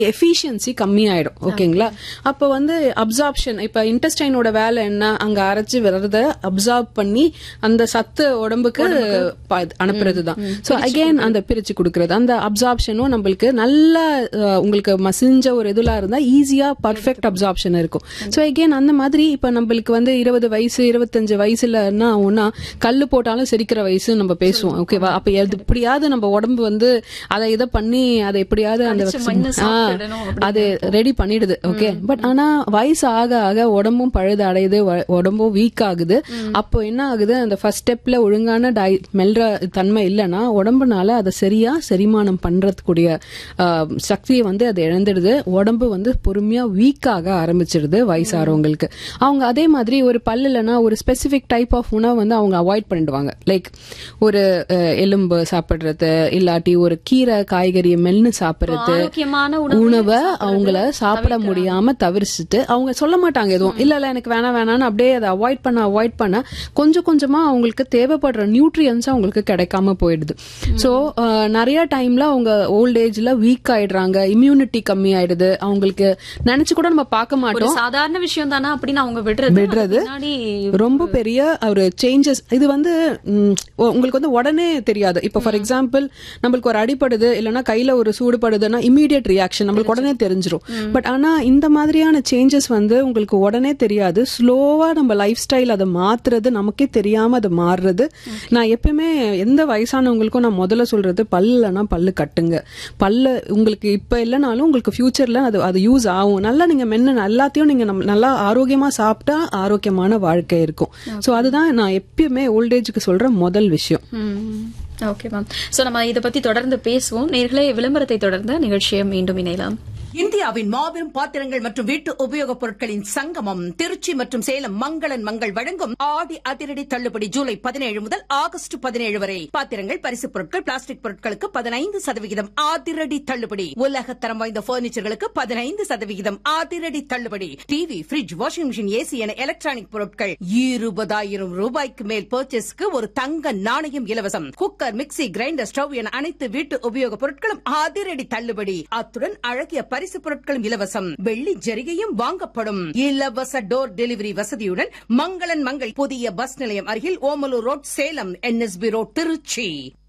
Efficiency கம்மியாயிடும் ஓகேங்களா அப்ப வந்து அப்சார்ப்ஷன் இப்ப இன்டெஸ்டைனோட வேலை என்ன அங்க அரைச்சு விரத அப்சார்ப் பண்ணி அந்த சத்து உடம்புக்கு ப- அனுப்புறது தான் சோ அகைன் அந்த பிரிச்சு கொடுக்கறது அந்த அப்சார்ப்ஷனும் நம்மளுக்கு நல்ல அஹ், உங்களுக்கு மசிஞ்ச ஒரு இதுல இருந்தா ஈஸியா பர்ஃபெக்ட் அப்சார்ப்ஷன் இருக்கும் சோ அகைன் அந்த மாதிரி இப்ப நம்மளுக்கு வந்து இருபது வயசு இருபத்தஞ்சு வயசுல என்ன ஆகும்னா கல்லு போட்டாலும் செரிக்கிற வயசு நம்ம பேசுவோம் ஓகேவா அப்ப எது எப்படியாவது நம்ம உடம்பு வந்து அதை இதை பண்ணி அதை எப்படியாவது அந்த அடிச்சு மண்ணு ஆ, சாப்பிட்டுடணும் அப்படின்னு அது ரெடி பண்ணிடுது ஓகே பட் ஆனா வயசு ஆக ஆக உடம்பும் பழுது அடையுது வ- உடம்பும் வீக் ஆகுது அப்போ என்ன ஆகுது அந்த ஃபர்ஸ்ட் ஸ்டெப்ல ஒழுங்கான டை மெல்ற தன்மை இல்லைன்னா உடம்புனால அதை சரியா செரிமானம் பண்றதுக்குரிய ஆ, சக்தியை வந்து அது இழந்துடுது உடம்பு வந்து பொறுமையா வீக் ஆக ஆரம்பிச்சிடுது வயசாகிறவங்களுக்கு அவங்க அதே மாதிரி ஒரு பல்லு இல்லைன்னா ஒரு ஸ்பெசிபிக் டைப் ஆஃப் உணவு வந்து அவங்க அவாய்ட் பண்ணிடுவாங்க லைக் ஒரு அஹ், எலும்பு சாப்பிடுறது இல்லாட்டி ஒரு கீரை காய்கறியை மென்னு சாப்பிடுறது ஆரோக்கியமான உணவு உணவை அவங்கள சாப்பிட முடியாம தவிர்த்துட்டு அவங்க சொல்ல மாட்டாங்க எதுவும் இல்ல இல்ல எனக்கு வேணாம் வேணாம்னு அப்படியே அதை அவாய்ட் பண்ண அவாய்ட் பண்ண கொஞ்சம் கொஞ்சமா அவங்களுக்கு தேவைப்படுற நியூட்ரியன்ஸ் அவங்களுக்கு கிடைக்காம போயிடுது சோ நிறைய டைம்ல அவங்க ஓல்ட் ஏஜ்ல வீக் ஆயிடுறாங்க இம்யூனிட்டி கம்மி ஆயிடுது அவங்களுக்கு நினைச்சு கூட நம்ம பார்க்க ஒரு மாட்டோம் சாதாரண விஷயம் தானே அப்படின்னு அவங்க விடுறது விடுறது. அதுக்கு பின்னாடி ரொம்ப பெரிய ஒரு சேஞ்சஸ் இது வந்து ம், உ- உங்களுக்கு வந்து உடனே தெரியாது இப்ப ஃபார் எக்ஸாம்பிள் நம்மளுக்கு ஒரு அடிப்படுது இல்லைன்னா கையில ஒரு சூடுபடுதுன்னா இமீடியட் ரியாக்ஷன் நம்மளுக்கு உடனே தெரிஞ்சிரும் பட் ஆனா இந்த மாதிரியான சேஞ்சஸ் வந்து உங்களுக்கு உடனே தெரியாது ஸ்லோவா நம்ம லைஃப் ஸ்டைல் அதை மாத்துறது நமக்கே தெரியாம அது மாறுறது நான் எப்பயுமே எந்த வயசானவங்களுக்கும் நான் முதல்ல சொல்றது பல்லுனா பல்லு கட்டுங்க பல்லு உங்களுக்கு இப்ப இல்லைனாலும் உங்களுக்கு ஃபியூச்சர்ல அது அது யூஸ் ஆகும் நல்லா நீங்க மென்னு எல்லாத்தையும் நீங்க நம்ம நல்லா ஆரோக்கியமா சாப்பிட்டா ஆரோக்கியமான வாழ்க்கை இருக்கும் சோ அதுதான் நான் எப்பயுமே ஓல்டேஜுக்கு சொல்ற முதல் விஷயம் ஓகே மேம் சோ நம்ம இத பத்தி தொடர்ந்து பேசுவோம் நேர்களே விளம்பரத்தை தொடர்ந்து நிகழ்ச்சியை மீண்டும் இணையலாம் இந்தியாவின் மாபெரும் பாத்திரங்கள் மற்றும் வீட்டு உபயோகப் பொருட்களின் சங்கமம் திருச்சி மற்றும் சேலம் மங்களன் மங்கள் வழங்கும் ஆடி அதிரடி தள்ளுபடி ஜூலை பதினேழு முதல் ஆகஸ்ட் பதினேழு வரை பாத்திரங்கள் பரிசுப் பொருட்கள் பிளாஸ்டிக் பொருட்களுக்கு பதினைந்து சதவிகிதம் அதிரடி தள்ளுபடி உலகத்தரம் வாய்ந்த பர்னிச்சர்களுக்கு பதினைந்து சதவிகிதம் அதிரடி தள்ளுபடி TV fridge washing machine AC என எலக்ட்ரானிக் பொருட்கள் இருபதாயிரம் ரூபாய்க்கு மேல் பர்ச்சேஸ்க்கு ஒரு தங்க நாணயம் இலவசம் குக்கர் மிக்ஸி கிரைண்டர் ஸ்டவ் என அனைத்து வீட்டு உபயோகப் பொருட்களும் அதிரடி தள்ளுபடி அத்துடன் அழகிய பரிசு பொருட்களும் இலவசம் வெள்ளி ஜரிகையும் வாங்கப்படும் இலவச டோர் டெலிவரி வசதியுடன் மங்களன் மங்கள் புதிய பஸ் நிலையம் அருகில் Omalur road Salem N S B road Trichy